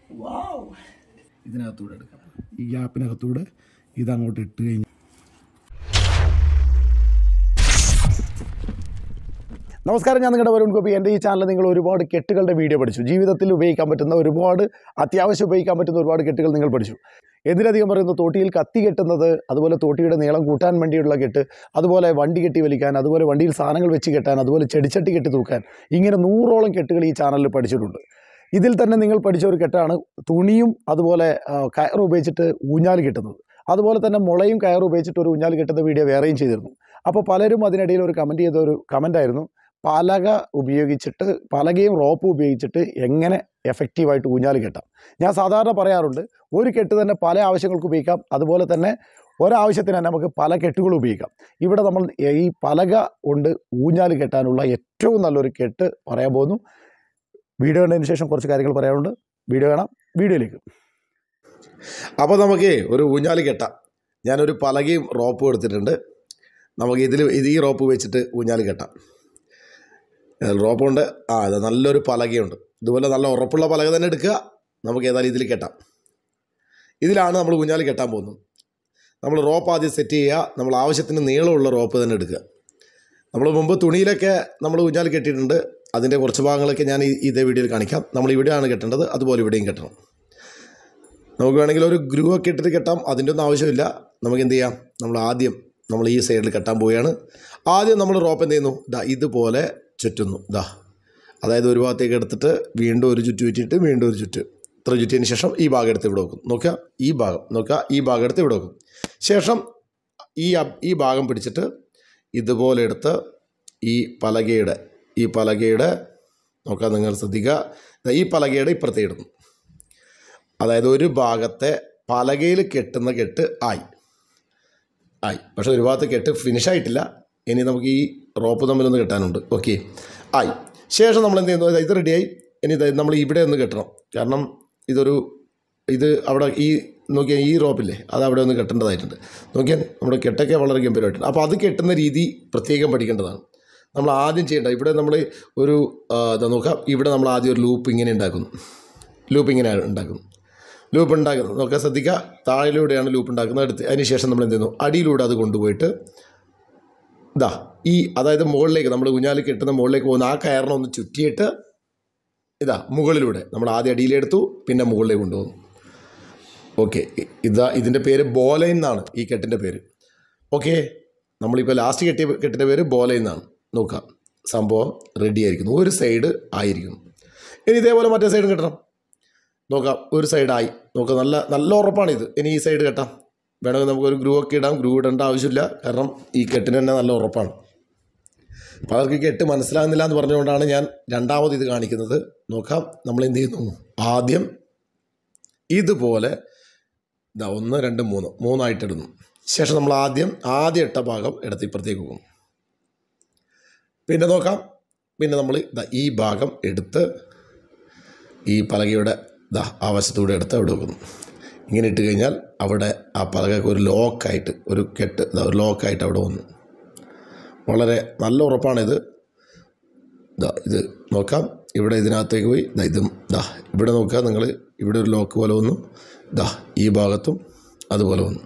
ഇതിനകത്തൂടെ എടുക്കാം ഈ ഗ്യാപ്പിനകത്തൂടെ ഇതങ്ങോട്ട് ഇട്ട് കഴിഞ്ഞ് നമസ്കാരം ഞാൻ നിങ്ങളുടെ വരുൺ ഗോപി എൻ്റെ ഈ ചാനൽ നിങ്ങൾ ഒരുപാട് കെട്ടുകളുടെ വീഡിയോ പഠിച്ചു ജീവിതത്തിൽ ഉപയോഗിക്കാൻ പറ്റുന്ന ഒരുപാട് അത്യാവശ്യം ഉപയോഗിക്കാൻ പറ്റുന്ന ഒരുപാട് കെട്ടുകൾ നിങ്ങൾ പഠിച്ചു എന്തിനധികം പറയുന്നു തോട്ടിയിൽ കത്തി കെട്ടുന്നത് അതുപോലെ തോട്ടിയുടെ നീളം കൂട്ടാൻ വേണ്ടിയുള്ള കെട്ട് അതുപോലെ വണ്ടി കെട്ടി വലിക്കാൻ അതുപോലെ വണ്ടിയിൽ സാധനങ്ങൾ വെച്ച് കെട്ടാൻ അതുപോലെ ചെടിച്ചട്ടി കെട്ടി തൂക്കാൻ ഇങ്ങനെ നൂറോളം കെട്ടുകൾ ഈ ചാനലിൽ പഠിച്ചിട്ടുണ്ട് ഇതിൽ തന്നെ നിങ്ങൾ പഠിച്ച ഒരു കെട്ടാണ് തുണിയും അതുപോലെ ആ, കയറും ഉപയോഗിച്ചിട്ട് ഊഞ്ഞാൽ കെട്ടുന്നത് അതുപോലെ തന്നെ മുളയും കയറും ഉപയോഗിച്ചിട്ട് ഒരു ഊഞ്ഞാൽ കെട്ടുന്ന വീഡിയോ വേറെയും ചെയ്തിരുന്നു അപ്പോൾ പലരും അതിനിടയിൽ ഒരു കമൻറ്റ് ചെയ്ത ഒരു കമൻ്റായിരുന്നു പലക ഉപയോഗിച്ചിട്ട് പലകയും റോപ്പും ഉപയോഗിച്ചിട്ട് എങ്ങനെ എഫക്റ്റീവായിട്ട് ഊഞ്ഞാൽ കെട്ടാം ഞാൻ സാധാരണ പറയാറുണ്ട് ഒരു കെട്ട് തന്നെ പല ആവശ്യങ്ങൾക്ക് ഉപയോഗിക്കാം അതുപോലെ തന്നെ ഒരാവശ്യത്തിന് തന്നെ നമുക്ക് പല കെട്ടുകൾ ഉപയോഗിക്കാം ഇവിടെ നമ്മൾ ഈ പലക കൊണ്ട് ഊഞ്ഞാൽ കെട്ടാനുള്ള ഏറ്റവും നല്ലൊരു കെട്ട് പറയാൻ പോകുന്നു വീഡിയോ കണ്ടതിന് ശേഷം കുറച്ച് കാര്യങ്ങൾ പറയാനുണ്ട് വീഡിയോ കാണാം വീഡിയോയിലേക്ക് അപ്പോൾ നമുക്ക് ഒരു ഊഞ്ഞാൽ കെട്ടാം ഞാനൊരു പലകയും റോപ്പും എടുത്തിട്ടുണ്ട് നമുക്ക് ഇതിൽ ഇത് ഈ റോപ്പ് വെച്ചിട്ട് ഊഞ്ഞാൽ കെട്ടാം ഏഹ് റോപ്പുണ്ട് ആ ഇത് നല്ലൊരു പലകയുണ്ട് ഇതുപോലെ നല്ല ഉറപ്പുള്ള പലക തന്നെ എടുക്കുക നമുക്ക് ഏതായാലും ഇതിൽ കെട്ടാം ഇതിലാണ് നമ്മൾ ഊഞ്ഞാൽ കെട്ടാൻ പോകുന്നത് നമ്മൾ റോപ്പ് ആദ്യം സെറ്റ് ചെയ്യുക നമ്മൾ ആവശ്യത്തിന് നീളമുള്ള റോപ്പ് തന്നെ എടുക്കുക നമ്മൾ മുമ്പ് തുണിയിലൊക്കെ നമ്മൾ ഊഞ്ഞാൽ കെട്ടിയിട്ടുണ്ട് അതിൻ്റെ കുറച്ച് ഭാഗങ്ങളൊക്കെ ഞാൻ ഈ ഇതേ വീഡിയോയിൽ കാണിക്കാം നമ്മൾ ഇവിടെയാണ് കെട്ടേണ്ടത് അതുപോലെ ഇവിടെയും കെട്ടണം നമുക്ക് വേണമെങ്കിൽ ഒരു ഗ്രൂ ഒക്കെ ഇട്ടിട്ട് കെട്ടാം അതിൻ്റെ ഒന്നും ആവശ്യമില്ല നമുക്ക് എന്ത് ചെയ്യാം നമ്മൾ ആദ്യം നമ്മൾ ഈ സൈഡിൽ കെട്ടാൻ പോവുകയാണ് ആദ്യം നമ്മൾ റോപ്പ് എന്ത് ചെയ്യുന്നു ദാ ഇതുപോലെ ചുറ്റുന്നു ദാ അതായത് ഒരു ഭാഗത്തേക്ക് എടുത്തിട്ട് വീണ്ടും ഒരു ചുറ്റ് ചുറ്റിയിട്ട് വീണ്ടും ഒരു ചുറ്റ് ഇത്ര ചുറ്റിയതിന് ശേഷം ഈ ഭാഗം എടുത്ത് ഇവിടെ വെക്കും നോക്കുക ഈ ഭാഗം നോക്കുക ഈ ഭാഗം എടുത്ത് ഇവിടെ വെക്കും ശേഷം ഈ അബ്- ഈ ഭാഗം പിടിച്ചിട്ട് ഇതുപോലെ എടുത്ത് ഈ പലകയുടെ ഈ പലകയുടെ നോക്കാം നിങ്ങൾ ശ്രദ്ധിക്കുക ദാ ഈ പലകയുടെ ഇപ്പുറത്തേ ഇടുന്നു അതായത് ഒരു ഭാഗത്തെ പലകയിൽ കെട്ടുന്ന കെട്ട് ആയി ആയി പക്ഷേ ഒരു ഭാഗത്ത് കെട്ട് ഫിനിഷ് ആയിട്ടില്ല ഇനി നമുക്ക് ഈ റോപ്പ് തമ്മിലൊന്ന് കെട്ടാനുണ്ട് ഓക്കെ ആയി ശേഷം നമ്മൾ എന്ത് ചെയ്യുന്നു ഇത് റെഡിയായി ഇനി ഇത് നമ്മൾ ഇവിടെ ഒന്ന് കെട്ടണം കാരണം ഇതൊരു ഇത് അവിടെ ഈ നോക്കിയാൽ ഈ റോപ്പില്ലേ അത് അവിടെ ഒന്ന് കെട്ടേണ്ടതായിട്ടുണ്ട് നോക്കിയാൽ നമ്മുടെ കെട്ടൊക്കെ വളരെ ഗംഭീരമായിട്ടുണ്ട് അപ്പോൾ അത് കെട്ടുന്ന രീതി പ്രത്യേകം പഠിക്കേണ്ടതാണ് നമ്മൾ ആദ്യം ചെയ്യേണ്ട ഇവിടെ നമ്മൾ ഒരു ആ, ഇതാ നോക്കാം ഇവിടെ നമ്മൾ ആദ്യം ഒരു ലൂപ്പ് ഇങ്ങനെ ഉണ്ടാക്കുന്നു ലൂപ്പ് ഇങ്ങനെ ഉണ്ടാക്കുന്നു ലൂപ്പ് ഉണ്ടാക്കുന്നത് നോക്കാൻ ശ്രദ്ധിക്കുക താഴിലൂടെയാണ് ലൂപ്പ് ഉണ്ടാക്കുന്നത് അടുത്ത് അതിന് ശേഷം നമ്മൾ എന്ത് ചെയ്യുന്നു അടിയിലൂടെ അത് കൊണ്ടുപോയിട്ട് ഇതാ ഈ അതായത് മുകളിലേക്ക് നമ്മൾ ഊഞ്ഞാല് കെട്ടുന്ന മുകളിലേക്ക് പോകുന്ന ആ കയറിനെ ഒന്ന് ചുറ്റിയിട്ട് ഇതാ മുകളിലൂടെ നമ്മൾ ആദ്യം അടിയിലെടുത്തു പിന്നെ മുകളിലേക്ക് കൊണ്ടുപോകുന്നു ഓക്കെ ഇതാ ഇതിൻ്റെ പേര് ബോലൈൻ എന്നാണ് ഈ കെട്ടിൻ്റെ പേര് ഓക്കെ നമ്മളിപ്പോൾ ലാസ്റ്റ് കെട്ടിയ കെട്ടിൻ്റെ പേര് ബോലൈൻ എന്നാണ് നോക്കാം സംഭവം റെഡി ആയിരിക്കുന്നു ഒരു സൈഡ് ആയിരിക്കുന്നു ഇനി ഇതേപോലെ മറ്റേ സൈഡും കെട്ടണം നോക്കാം ഒരു സൈഡായി നോക്കാം നല്ല നല്ല ഉറപ്പാണ് ഇത് ഇനി ഈ സൈഡ് കെട്ടാം വേണമെങ്കിൽ നമുക്കൊരു ഗ്രൂ ഒക്കെ ഇടാം ഗ്രൂ ഇടേണ്ട ആവശ്യമില്ല കാരണം ഈ കെട്ടിന് തന്നെ നല്ല ഉറപ്പാണ് പലർക്ക് ഈ കെട്ട് മനസ്സിലാകുന്നില്ല എന്ന് പറഞ്ഞുകൊണ്ടാണ് ഞാൻ രണ്ടാമത് ഇത് കാണിക്കുന്നത് നോക്കാം നമ്മൾ എന്ത് ചെയ്യുന്നു ആദ്യം ഇതുപോലെ ഇതാ ഒന്ന് രണ്ട് മൂന്ന് മൂന്നായിട്ട് ഇടുന്നു ശേഷം നമ്മൾ ആദ്യം ആദ്യം ഇട്ട ഭാഗം എടുത്ത് ഇപ്പുറത്തേക്ക് പോകും പിന്നെ നോക്കാം പിന്നെ നമ്മൾ ഇതാ ഈ ഭാഗം എടുത്ത് ഈ പലകയുടെ ദാ ആ വശത്തൂടെ എടുത്ത് അവിടെ വെക്കുന്നു ഇങ്ങനെ ഇട്ട് കഴിഞ്ഞാൽ അവിടെ ആ പലകയ്ക്ക് ഒരു ലോക്കായിട്ട് ഒരു കെട്ട് ദാ ഒരു ലോക്കായിട്ട് അവിടെ വന്നു വളരെ നല്ല ഉറപ്പാണിത് ദാ ഇത് നോക്കാം ഇവിടെ ഇതിനകത്തേക്ക് പോയി ദാ ഇതും ദാ ഇവിടെ നോക്കുക നിങ്ങൾ ഇവിടെ ഒരു ലോക്ക് പോലെ വന്നു ദാ ഈ ഭാഗത്തും അതുപോലെ വന്നു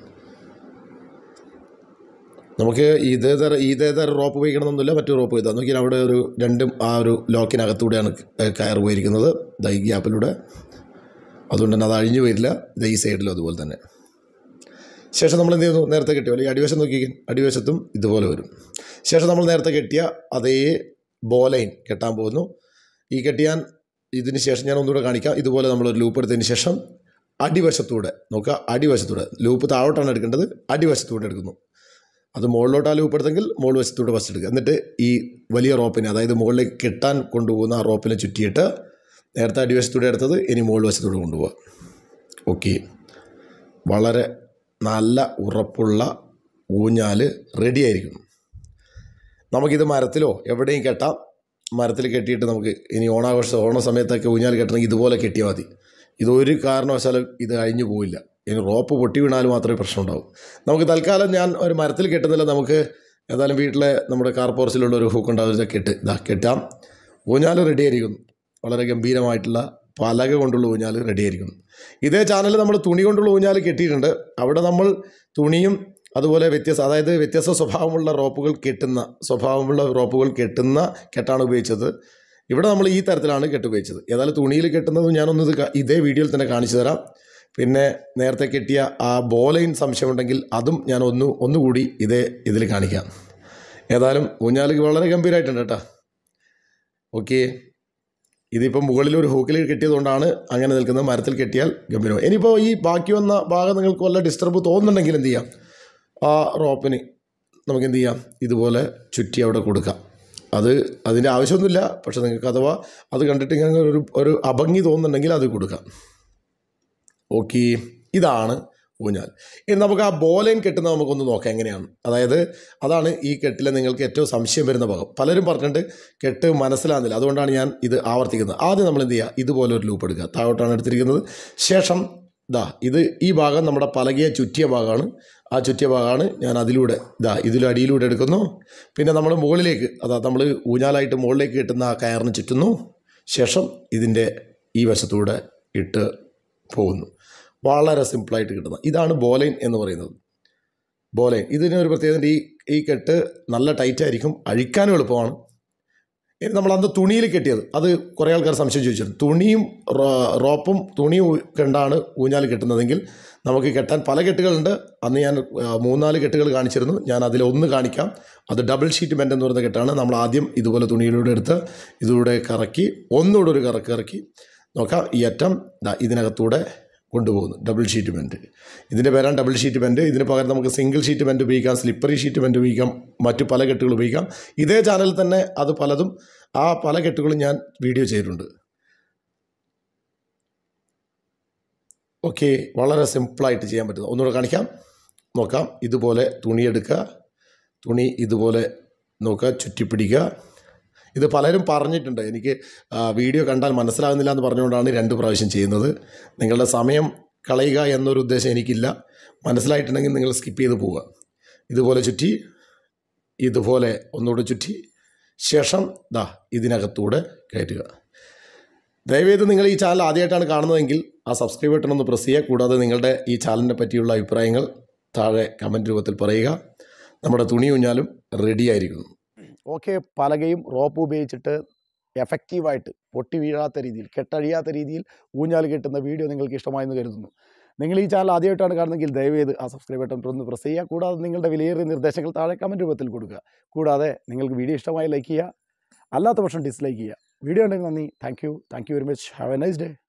നമുക്ക് ഇതേ തരം ഇതേ തരം റോപ്പ് ഉപയോഗിക്കണമെന്നൊന്നുമില്ല മറ്റു റോപ്പ് ഇതാ നോക്കിയാൽ അവിടെ ഒരു രണ്ടും ആ ഒരു ലോക്കിനകത്തൂടെയാണ് കയർ പോയിരിക്കുന്നത് ദാ ഈ ഗ്യാപ്പിലൂടെ അതുകൊണ്ട് തന്നെ അത് അഴിഞ്ഞു വരില്ല ദാ ഈ സൈഡിലും അതുപോലെ തന്നെ ശേഷം നമ്മൾ എന്ത് ചെയ്യുന്നു നേരത്തെ കെട്ടിയ പോലെ ഈ അടിവശം നോക്കിക്കാൻ അടിവശത്തും ഇതുപോലെ വരും ശേഷം നമ്മൾ നേരത്തെ കെട്ടിയ അതേ ബോലൈൻ കെട്ടാൻ പോകുന്നു ഈ കെട്ടിയാൻ ഇതിന് ശേഷം ഞാൻ ഒന്നുകൂടെ കാണിക്കാം ഇതുപോലെ നമ്മളൊരു ലൂപ്പ് എടുത്തതിന് ശേഷം അടിവശത്തൂടെ നോക്കുക അടിവശത്തൂടെ ലൂപ്പ് താഴോട്ടാണ് എടുക്കേണ്ടത് അടിവശത്തൂടെ എടുക്കുന്നു അത് മുകളിലോട്ട് ആ ലൂപ്പ് എടുത്തെങ്കിൽ മുകൾ വശത്തൂടെ ഫസ്റ്റ് എടുക്കുക എന്നിട്ട് ഈ വലിയ റോപ്പിനെ അതായത് മുകളിലേക്ക് കെട്ടാൻ കൊണ്ടുപോകുന്ന ആ റോപ്പിനെ ചുറ്റിയിട്ട് നേരത്തെ അടിവശത്തൂടെ എടുത്തത് ഇനി മുകൾ വശത്തൂടെ കൊണ്ടുപോകുക ഓക്കെ വളരെ നല്ല ഉറപ്പുള്ള ഊഞ്ഞാൽ റെഡി ആയിരിക്കുന്നു നമുക്കിത് മരത്തിലോ എവിടെയും കെട്ടാം മരത്തിൽ കെട്ടിയിട്ട് നമുക്ക് ഇനി ഓണാഘോഷ ഓണ സമയത്തൊക്കെ ഊഞ്ഞാൽ കെട്ടണമെങ്കിൽ ഇതുപോലെ കെട്ടിയാൽ മതി ഇതൊരു കാരണവശാലും ഇത് കഴിഞ്ഞു പോയില്ല ഇനി റോപ്പ് പൊട്ടി വീണാൽ മാത്രമേ പ്രശ്നം ഉണ്ടാവും നമുക്ക് തൽക്കാലം ഞാൻ ഒരു മരത്തിൽ കെട്ടുന്നില്ല നമുക്ക് ഏതായാലും വീട്ടിലെ നമ്മുടെ കാർ പോർച്ചിലുള്ള ഒരു ഹൂക്ക് ഉണ്ടാവും ഇതൊക്കെ കെട്ട് ഇതാ കെട്ടാം ഊഞ്ഞാൽ റെഡി ആയിരിക്കും വളരെ ഗംഭീരമായിട്ടുള്ള പലക കൊണ്ടുള്ള ഊഞ്ഞാൽ റെഡി ആയിരിക്കും ഇതേ ചാനൽ നമ്മൾ തുണി കൊണ്ടുള്ള ഊഞ്ഞാൽ കെട്ടിയിട്ടുണ്ട് അവിടെ നമ്മൾ തുണിയും അതുപോലെ വ്യത്യസ്ത അതായത് വ്യത്യസ്ത സ്വഭാവമുള്ള റോപ്പുകൾ കെട്ടുന്ന സ്വഭാവമുള്ള റോപ്പുകൾ കെട്ടുന്ന കെട്ടാണ് ഉപയോഗിച്ചത് ഇവിടെ നമ്മൾ ഈ തരത്തിലാണ് കെട്ട് ഉപയോഗിച്ചത് ഏതായാലും തുണിയിൽ കെട്ടുന്നത് ഞാനൊന്ന് ഇത് കാ- ഇതേ വീഡിയോയിൽ തന്നെ കാണിച്ചു തരാം പിന്നെ നേരത്തെ കെട്ടിയ ആ ബോലൈൻ സംശയമുണ്ടെങ്കിൽ അതും ഞാൻ ഒന്ന് ഒന്നുകൂടി ഇതേ ഇതിൽ കാണിക്കാം ഏതായാലും ഊഞ്ഞാൽ വളരെ ഗംഭീരമായിട്ടുണ്ട് കേട്ടോ ഓക്കെ ഇതിപ്പം മുകളിൽ ഒരു ഹൂക്കിൽ കെട്ടിയതുകൊണ്ടാണ് അങ്ങനെ നിൽക്കുന്നത് മരത്തിൽ കെട്ടിയാൽ ഗംഭീരം ഇനിയിപ്പോൾ ഈ ബാക്കി വന്ന ഭാഗം നിങ്ങൾക്ക് വല്ല ഡിസ്റ്റർബ് തോന്നുന്നുണ്ടെങ്കിൽ എന്ത് ചെയ്യാം ആ റോപ്പിന് നമുക്ക് എന്ത് ചെയ്യാം ഇതുപോലെ ചുറ്റി അവിടെ കൊടുക്കാം അത് അതിൻ്റെ ആവശ്യമൊന്നുമില്ല പക്ഷെ നിങ്ങൾക്ക് അഥവാ അത് കണ്ടിട്ട് ഇങ്ങനെ ഒരു ഒരു അഭംഗി തോന്നുന്നുണ്ടെങ്കിൽ അത് കൊടുക്കാം ഓക്കെ ഇതാണ് ഊഞ്ഞാൽ ഇനി നമുക്ക് ആ ബോലൈൻ കെട്ടുന്നത് നമുക്കൊന്ന് നോക്കാം എങ്ങനെയാണ് അതായത് അതാണ് ഈ കെട്ടിലെ നിങ്ങൾക്ക് ഏറ്റവും സംശയം വരുന്ന ഭാഗം പലരും പറഞ്ഞിട്ട് കെട്ട് മനസ്സിലാകുന്നില്ല അതുകൊണ്ടാണ് ഞാൻ ഇത് ആവർത്തിക്കുന്നത് ആദ്യം നമ്മൾ എന്ത് ചെയ്യുക ഇതുപോലെ ഒരു ലൂപ്പ് എടുക്കുക താഴോട്ടാണ് എടുത്തിരിക്കുന്നത് ശേഷം ഇതാ ഇത് ഈ ഭാഗം നമ്മുടെ പലകയെ ചുറ്റിയ ഭാഗമാണ് ആ ചുറ്റിയ ഭാഗമാണ് ഞാൻ അതിലൂടെ ഇതാ ഇതിലും അടിയിലൂടെ എടുക്കുന്നു പിന്നെ നമ്മൾ മുകളിലേക്ക് അതാ നമ്മൾ ഊഞ്ഞാലായിട്ട് മുകളിലേക്ക് കിട്ടുന്ന ആ കയറിന് ചുറ്റുന്നു ശേഷം ഇതിൻ്റെ ഈ വശത്തൂടെ ഇട്ട് പോകുന്നു വളരെ സിമ്പിളായിട്ട് കിട്ടുന്ന ഇതാണ് ബോലൈൻ എന്ന് പറയുന്നത് ബോലൈൻ ഇതിന് ഒരു പ്രത്യേകത ഈ ഈ കെട്ട് നല്ല ടൈറ്റ് ആയിരിക്കും അഴിക്കാനും എളുപ്പമാണ് ഇനി നമ്മൾ അന്ന് തുണിയിൽ കെട്ടിയത് അത് കുറേ ആൾക്കാർ സംശയം ചോദിച്ചിരുന്നു തുണിയും റോ- റോപ്പും തുണിയും ഊ- കണ്ടാണ് ഊഞ്ഞാൽ കെട്ടുന്നതെങ്കിൽ നമുക്ക് കെട്ടാൻ പല കെട്ടുകളുണ്ട് അന്ന് ഞാൻ ആ, മൂന്നാല് കെട്ടുകൾ കാണിച്ചിരുന്നു ഞാൻ അതിൽ ഒന്ന് കാണിക്കാം അത് ഡബിൾ ഷീറ്റ് ബെൻഡ് എന്ന് പറയുന്ന കെട്ടാണ് നമ്മൾ ആദ്യം ഇതുപോലെ തുണിയിലൂടെ എടുത്ത് ഇതിലൂടെ കറക്കി ഒന്നുകൂടെ ഒരു കറക്ക് ഇറക്കി നോക്കാം ഈ അറ്റം ദാ ഇതിനകത്തൂടെ കൊണ്ടുപോകുന്നു ഡബിൾ ഷീറ്റ് ബെൻഡ് ഇതിൻ്റെ പേരാണ് ഡബിൾ ഷീറ്റ് ബെൻഡ് ഇതിന് പകരം നമുക്ക് സിംഗിൾ ഷീറ്റ് ബെൻഡ് ഉപയോഗിക്കാം സ്ലിപ്പറി ഷീറ്റ് ബെൻഡ് ഉപയോഗിക്കാം മറ്റു പല കെട്ടുകൾ ഉപയോഗിക്കാം ഇതേ ചാനലിൽ തന്നെ അത് പലതും ആ പല കെട്ടുകളും ഞാൻ വീഡിയോ ചെയ്തിട്ടുണ്ട് ഓക്കെ വളരെ സിമ്പിളായിട്ട് ചെയ്യാൻ പറ്റുന്നു ഒന്നുകൂടെ കാണിക്കാം നോക്കാം ഇതുപോലെ തുണിയെടുക്കുക തുണി ഇതുപോലെ നോക്കുക ചുറ്റിപ്പിടിക്കുക ഇത് പലരും പറഞ്ഞിട്ടുണ്ട് എനിക്ക് ആ, വീഡിയോ കണ്ടാൽ മനസ്സിലാകുന്നില്ല എന്ന് പറഞ്ഞുകൊണ്ടാണ് രണ്ട് പ്രാവശ്യം ചെയ്യുന്നത് നിങ്ങളുടെ സമയം കളയുക എന്നൊരു ഉദ്ദേശം എനിക്കില്ല മനസ്സിലായിട്ടുണ്ടെങ്കിൽ നിങ്ങൾ സ്കിപ്പ് ചെയ്ത് പോവുക ഇതുപോലെ ചുറ്റി ഇതുപോലെ ഒന്നുകൂടെ ചുറ്റി ശേഷം ദാ ഇതിനകത്തൂടെ കയറ്റുക ദയവേത് നിങ്ങൾ ഈ ചാനൽ ആദ്യമായിട്ടാണ് കാണുന്നതെങ്കിൽ ആ സബ്സ്ക്രൈബ് ബട്ടൺ ഒന്ന് പ്രസ് ചെയ്യുക കൂടാതെ നിങ്ങളുടെ ഈ ചാനലിനെ പറ്റിയുള്ള അഭിപ്രായങ്ങൾ താഴെ കമൻറ്റ് രൂപത്തിൽ പറയുക നമ്മുടെ തുണി ഊഞ്ഞാലും റെഡി ആയിരിക്കുന്നു ഓക്കെ പലകയും റോപ്പ് ഉപയോഗിച്ചിട്ട് എഫക്റ്റീവായിട്ട് പൊട്ടി വീഴാത്ത രീതിയിൽ കെട്ടഴിയാത്ത രീതിയിൽ ഊഞ്ഞാൽ കെട്ടുന്ന വീഡിയോ നിങ്ങൾക്ക് ഇഷ്ടമായെന്ന് കരുതുന്നു നിങ്ങൾ ഈ ചാനൽ ആദ്യമായിട്ടാണ് കാണുന്നതെങ്കിൽ ദയവേത് ആ സബ്സ്ക്രൈബ് ബട്ടൺ ഒന്ന് പ്രസ് ചെയ്യുക കൂടാതെ നിങ്ങളുടെ വിലയേറിയ നിർദ്ദേശങ്ങൾ താഴെ കമൻറ്റ് രൂപത്തിൽ കൊടുക്കുക കൂടാതെ നിങ്ങൾക്ക് വീഡിയോ ഇഷ്ടമായി ലൈക്ക് ചെയ്യുക അല്ലാത്ത പക്ഷം ഡിസ്ലൈക്ക് ചെയ്യുക വീഡിയോ ഉണ്ടെങ്കിൽ നന്ദി thank you thank you very much have a nice day